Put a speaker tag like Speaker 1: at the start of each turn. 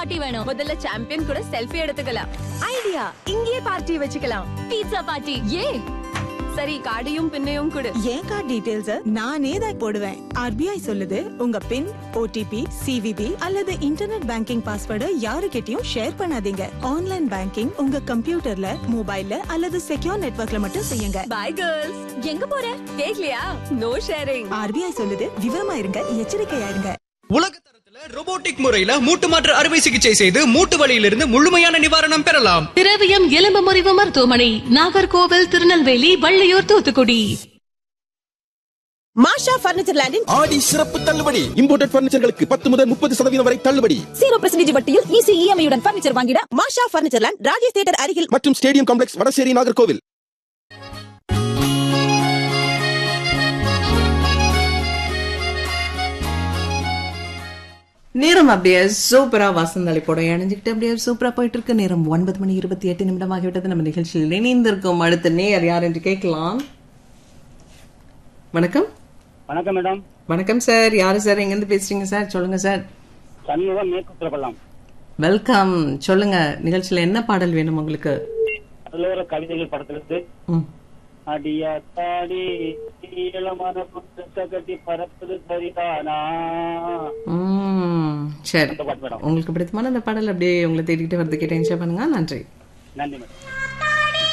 Speaker 1: Party வேணும்
Speaker 2: முதல்ல champion கூட செல்ஃபி எடுத்துக்கலாம்
Speaker 1: ஐடியா
Speaker 2: இங்கேயே பார்ட்டி வச்சுக்கலாம்
Speaker 1: பீட்சா பார்ட்டி ஏ
Speaker 2: சரி கார்டையும் பின்னையும் கொடு
Speaker 3: என் கார்டு டீடைல்ஸ் நானே தான் போடுவேன் ஆர்பிஐ சொல்லுது உங்க பின் ஓடிபி சிவிபி அல்லது இன்டர்நெட் பேங்கிங் பாஸ்வேர்டை யாருக்கிட்டயும் ஷேர் பண்ணாதீங்க ஆன்லைன் பேங்கிங் உங்க கம்ப்யூட்டர்ல மொபைல்ல அல்லது செக்யூர் நெட்வொர்க்ல மட்டும் செய்யுங்க
Speaker 2: பை கேர்ள்ஸ்
Speaker 1: எங்க போற
Speaker 2: கேக்கலையா நோ ஷேரிங்
Speaker 3: ஆர்பிஐ சொல்லுது விவரமா இருங்க எச்சரிக்கையா இருங்க
Speaker 4: உலக தரத்துல robotic முறையில மூட்டு மாற்று அறுவை சிகிச்சை செய்து மூட்டு வலியிலிருந்து முழுமையான நிவாரணம் பெறலாம்
Speaker 5: திரவியம் எலும்பு முறிவு மருத்துவமனை நாகர்கோவில் திருநெல்வேலி வள்ளியூர் தூத்துக்குடி
Speaker 6: மாஷா பர்னிச்சர் லேண்டின்
Speaker 7: ஆடி சிறப்பு தள்ளுபடி இம்போர்ட்டட் பர்னிச்சர்களுக்கு பத்து முதல் முப்பது சதவீதம் வரை தள்ளுபடி
Speaker 6: ஜீரோ பர்சன்டேஜ் வட்டியில் ஈஸி இஎம்ஐயுடன் பர்னிச்சர் வாங்கிட Masha furniture land Rajesh theatre அருகில்
Speaker 7: மற்றும் ஸ்டேடியம் காம்ப்ளெக்ஸ் வடசேரி நாகர்கோவில்
Speaker 8: நேரம் அப்படியே சூப்பரா வாசந்தளிப்போட இணைஞ்சுக்கிட்டு அப்படியே சூப்பரா போயிட்டு இருக்கு நேரம் ஒன்பது மணி இருபத்தி எட்டு நிமிடம் ஆகிவிட்டது நம்ம நிகழ்ச்சியில் இணைந்திருக்கும் அடுத்த நேயர் யார் என்று கேட்கலாம் வணக்கம்
Speaker 9: வணக்கம் மேடம்
Speaker 8: வணக்கம் சார் யாரு சார் எங்கிருந்து பேசுறீங்க சார் சொல்லுங்க சார்
Speaker 9: சண்முகம் மேற்கு திருப்பலாம்
Speaker 8: வெல்கம் சொல்லுங்க நிகழ்ச்சியில என்ன பாடல் வேணும் உங்களுக்கு
Speaker 9: அதுல ஒரு கவிதைகள் படத்திலிருந்து
Speaker 8: ம்.
Speaker 9: அடியா தாடி நீளமான புத்தக கட்டி பறப்பது சரிதானா
Speaker 8: ம், சரி
Speaker 9: அந்த பாட்டு மேடம்
Speaker 8: உங்களுக்கு பிடித்தமான அந்த பாடல் அப்படியே உங்களை தேடிக்கிட்டு வரது கேட்டு என்ஜாய் பண்ணுங்க நன்றி
Speaker 9: நன்றி மேடம்